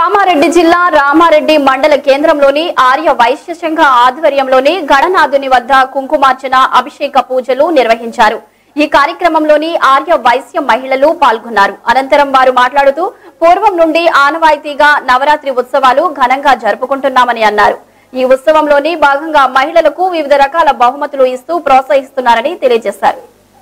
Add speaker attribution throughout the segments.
Speaker 1: కామారెడ్డి జిల్లా రామారెడ్డి మండల కేంద్రంలోని ఆర్య వైశ్య సంఘ ఆధ్వర్యంలోని గణనాథుని వద్ద కుంకుమార్చన అభిషేక పూజలు నిర్వహించారు ఈ కార్యక్రమంలోని ఆర్య వైశ్య మహిళలు పాల్గొన్నారు అనంతరం వారు మాట్లాడుతూ పూర్వం నుండి ఆనవాయితీగా నవరాత్రి ఉత్సవాలు ఘనంగా జరుపుకుంటున్నామని అన్నారు ఈ ఉత్సవంలోని భాగంగా మహిళలకు వివిధ రకాల బహుమతులు ఇస్తూ ప్రోత్సహిస్తున్నారని తెలియజేశారు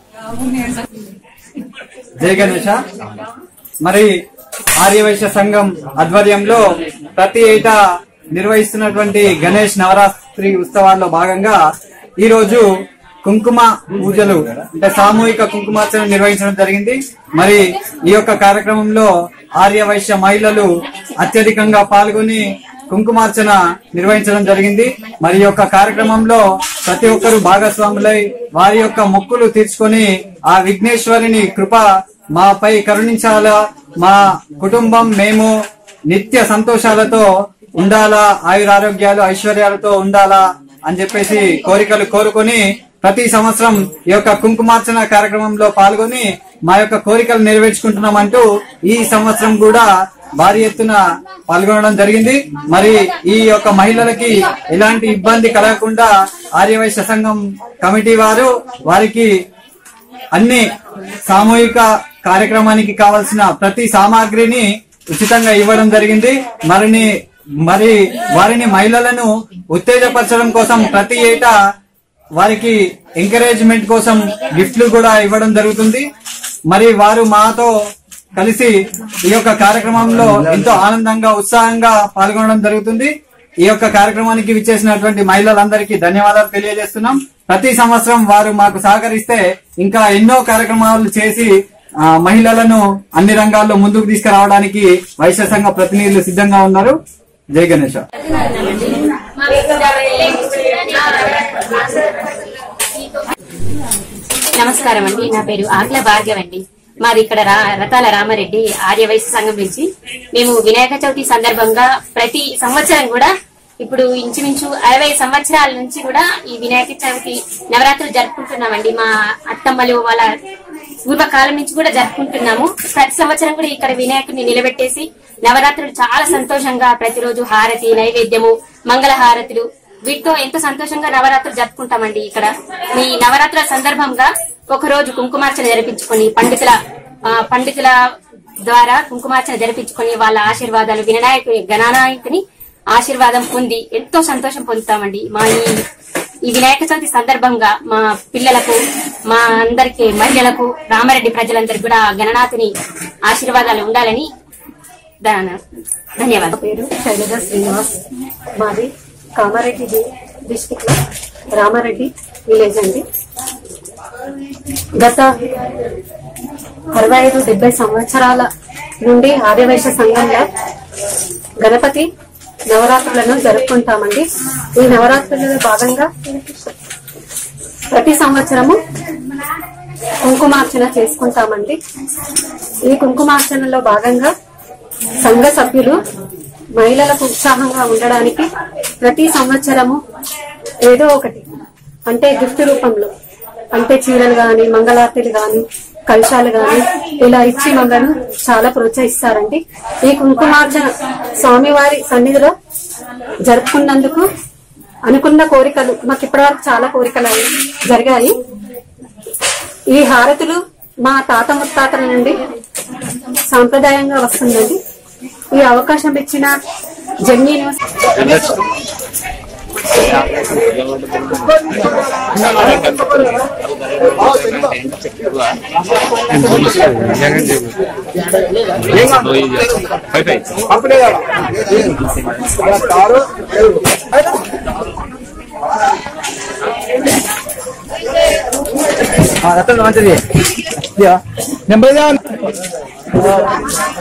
Speaker 2: జయ గణేష మరి ఆర్యవైశ్య సంఘం ఆధ్వర్యంలో ప్రతి ఏటా నిర్వహిస్తున్నటువంటి గణేష్ నవరాత్రి ఉత్సవాల్లో భాగంగా ఈ రోజు కుంకుమ పూజలు అంటే సామూహిక కుంకుమార్చన నిర్వహించడం జరిగింది మరి ఈ యొక్క కార్యక్రమంలో ఆర్యవైశ్య మహిళలు అత్యధికంగా పాల్గొని కుంకుమార్చన నిర్వహించడం జరిగింది మరి ఈ యొక్క కార్యక్రమంలో ప్రతి ఒక్కరు భాగస్వాములై వారి యొక్క మొక్కులు తీర్చుకొని ఆ విఘ్నేశ్వరిని కృప మాపై కరుణించాలా మా కుటుంబం మేము నిత్య సంతోషాలతో ఉండాలా ఆయురారోగ్యాలు ఐశ్వర్యాలతో ఉండాలా అని చెప్పేసి కోరికలు కోరుకొని ప్రతి సంవత్సరం ఈ యొక్క కుంకుమార్చన కార్యక్రమంలో పాల్గొని మా యొక్క కోరికలు నెరవేర్చుకుంటున్నామంటూ ఈ సంవత్సరం కూడా భారీ ఎత్తున పాల్గొనడం జరిగింది మరి ఈ యొక్క మహిళలకి ఎలాంటి ఇబ్బంది కలగకుండా ఆర్యవైశ్య సంఘం కమిటీ వారు వారికి అన్ని సామూహిక కార్యక్రమానికి కావలసిన ప్రతి సామాగ్రిని ఉచితంగా ఇవ్వడం జరిగింది మరిని మరి వారిని మహిళలను ఉత్తేజపరచడం కోసం ప్రతి ఏటా వారికి ఎంకరేజ్మెంట్ కోసం గిఫ్ట్లు కూడా ఇవ్వడం జరుగుతుంది మరి వారు మాతో కలిసి ఈ యొక్క కార్యక్రమంలో ఎంతో ఆనందంగా ఉత్సాహంగా పాల్గొనడం జరుగుతుంది ఈ యొక్క కార్యక్రమానికి విచ్చేసినటువంటి మహిళలందరికీ ధన్యవాదాలు తెలియజేస్తున్నాం ప్రతి సంవత్సరం వారు మాకు సహకరిస్తే ఇంకా ఎన్నో కార్యక్రమాలు చేసి ఆ, మహిళలను అన్ని రంగాల్లో ముందుకు తీసుకురావడానికి వైశ్య సంఘ ప్రతినిధులు సిద్ధంగా ఉన్నారు జై గణేష
Speaker 3: నమస్కారం అండి నా పేరు ఆగ్ల భార్గవ్ అండి మాది ఇక్కడ రా- రతాల రామారెడ్డి ఆర్యవైశ్య సంఘం నుంచి మేము వినాయక చవితి సందర్భంగా ప్రతి సంవత్సరం కూడా ఇప్పుడు ఇంచుమించు అరవై సంవత్సరాల నుంచి కూడా ఈ వినాయక చవితి నవరాత్రులు జరుపుకుంటున్నామండి మా అత్తమ్మలు వాళ్ళ పూర్వకాలం నుంచి కూడా జరుపుకుంటున్నాము ప్రతి సంవత్సరం కూడా ఇక్కడ వినాయకుడిని నిలబెట్టేసి నవరాత్రులు చాలా సంతోషంగా ప్రతిరోజు హారతి నైవేద్యము మంగళ హారతులు వీటితో ఎంతో సంతోషంగా నవరాత్రులు జరుపుకుంటామండి ఇక్కడ ఈ నవరాత్రుల సందర్భంగా ఒక రోజు కుంకుమార్చన జరిపించుకొని పండితుల ఆ, పండితుల ద్వారా కుంకుమార్చన జరిపించుకొని వాళ్ళ ఆశీర్వాదాలు వినాయకుని గణనాయకుని ఆశీర్వాదం పొంది ఎంతో సంతోషం పొందుతామండి మా ఈ ఈ వినాయక చవితి సందర్భంగా మా పిల్లలకు మా అందరికి మహిళలకు రామారెడ్డి ప్రజలందరికీ కూడా ఆ గణనాథుని ఆశీర్వాదాలు ఉండాలని ధ- ధన్యవాదాలు
Speaker 4: పేరు శైలజ శ్రీనివాస్ మాది కామారెడ్డి డిస్టిక్ లో రామారెడ్డి విలేజ్ అండి గత అరవై ఐదు డెబ్బై సంవత్సరాల నుండి ఆర్యవైశ్య సంఘంలో గణపతి నవరాత్రులను జరుపుకుంటామండి ఈ నవరాత్రులలో భాగంగా ప్రతి సంవత్సరము కుంకుమార్చన చేసుకుంటామండి ఈ కుంకుమార్చనలో భాగంగా సంఘ సభ్యులు మహిళలకు ఉత్సాహంగా ఉండడానికి ప్రతి సంవత్సరము ఏదో ఒకటి అంటే గిఫ్ట్ రూపంలో అంటే చీరలు గాని మంగళార్తులు గాని కలశాలు గాని ఇలా ఇచ్చి మమ్మల్ని చాలా ప్రోత్సహిస్తారండి ఈ కుంకుమార్చన స్వామివారి సన్నిధిలో జరుపుకున్నందుకు అనుకున్న కోరికలు మాకు ఇప్పటివరకు చాలా కోరికలు అయి- జరిగాయి ఈ హారతులు మా తాత ముత్తాతల నుండి సాంప్రదాయంగా వస్తుందండి ఈ అవకాశం ఇచ్చిన జెమ్నీ న్యూస్
Speaker 2: మంచిది నెంబర్